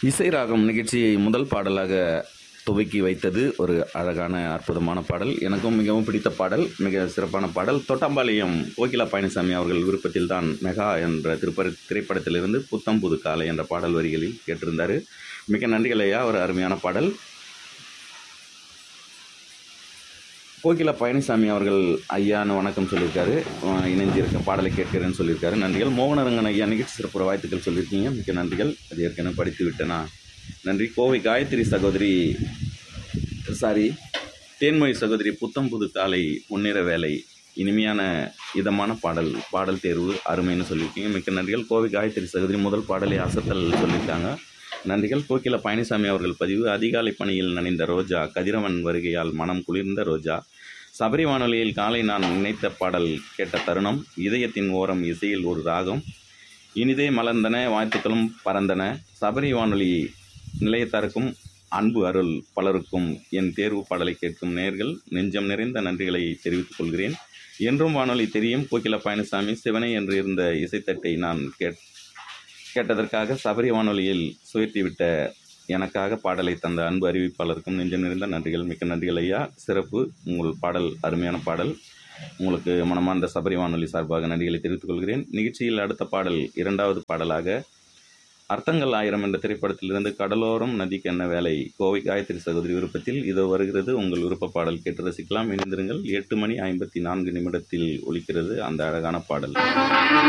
இசை ராகம் நிகழ்ச்சியை முதல் பாடலாக துவக்கி வைத்தது ஒரு அழகான அற்புதமான பாடல் எனக்கும் மிகவும் பிடித்த பாடல் மிக சிறப்பான பாடல் தொட்டாம்பாளையம் கோகிலா பழனிசாமி அவர்கள் விருப்பத்தில் தான் மெகா என்ற திருப்ப திரைப்படத்திலிருந்து புத்தம் புது காலை என்ற பாடல் வரிகளில் கேட்டிருந்தார் மிக நன்றிகள் ஐயா ஒரு அருமையான பாடல் கோகிலா பழனிசாமி அவர்கள் ஐயான்னு வணக்கம் சொல்லியிருக்காரு அஹ் இணைஞ்சிருக்க பாடலை கேட்கிறேன்னு சொல்லியிருக்காரு நன்றிகள் மோகனரங்கன் ஐயா நிகழ்ச்சி சிறப்பு வாழ்த்துக்கள் சொல்லியிருக்கீங்க மிக்க நன்றிகள் அது ஏற்கனவே படித்து விட்டேனா நன்றி கோவை காயத்ரி சகோதரி சாரி தேன்மொழி சகோதரி புத்தம்புது காலை முன்னேற வேலை இனிமையான இதமான பாடல் பாடல் தேர்வு அருமைன்னு சொல்லியிருக்கீங்க மிக்க நன்றிகள் கோவை காயத்ரி சகோதரி முதல் பாடலை அசத்தல் சொல்லியிருக்காங்க நன்றிகள் கோகில பழனிசாமி அவர்கள் பதிவு அதிகாலை பணியில் நனைந்த ரோஜா கதிரவன் வருகையால் மனம் குளிர்ந்த ரோஜா சபரி வானொலியில் காலை நான் நினைத்த பாடல் கேட்ட தருணம் இதயத்தின் ஓரம் இசையில் ஒரு ராகம் இனிதே மலர்ந்தன வாழ்த்துக்களும் பறந்தன சபரி வானொலி நிலையத்தாருக்கும் அன்பு அருள் பலருக்கும் என் தேர்வு பாடலை கேட்கும் நேர்கள் நெஞ்சம் நிறைந்த நன்றிகளை தெரிவித்துக் கொள்கிறேன் என்றும் வானொலி தெரியும் கோகில பழனிசாமி சிவனை என்று இருந்த இசைத்தட்டை நான் கேட் கேட்டதற்காக சபரி வானொலியில் சுயர்த்திவிட்ட எனக்காக பாடலை தந்த அன்பு அறிவிப்பாளருக்கும் நெஞ்சம் நிறைந்த நன்றிகள் மிக்க நன்றிகள் ஐயா சிறப்பு உங்கள் பாடல் அருமையான பாடல் உங்களுக்கு மனமார்ந்த சபரி வானொலி சார்பாக நன்றிகளை தெரிவித்துக் கொள்கிறேன் நிகழ்ச்சியில் அடுத்த பாடல் இரண்டாவது பாடலாக அர்த்தங்கள் ஆயிரம் என்ற திரைப்படத்திலிருந்து கடலோரம் நதிக்கு என்ன வேலை கோவை காயத்ரி சகோதரி விருப்பத்தில் இதோ வருகிறது உங்கள் விருப்ப பாடல் கேட்டு ரசிக்கலாம் இணைந்திருங்கள் எட்டு மணி ஐம்பத்தி நான்கு நிமிடத்தில் ஒலிக்கிறது அந்த அழகான பாடல்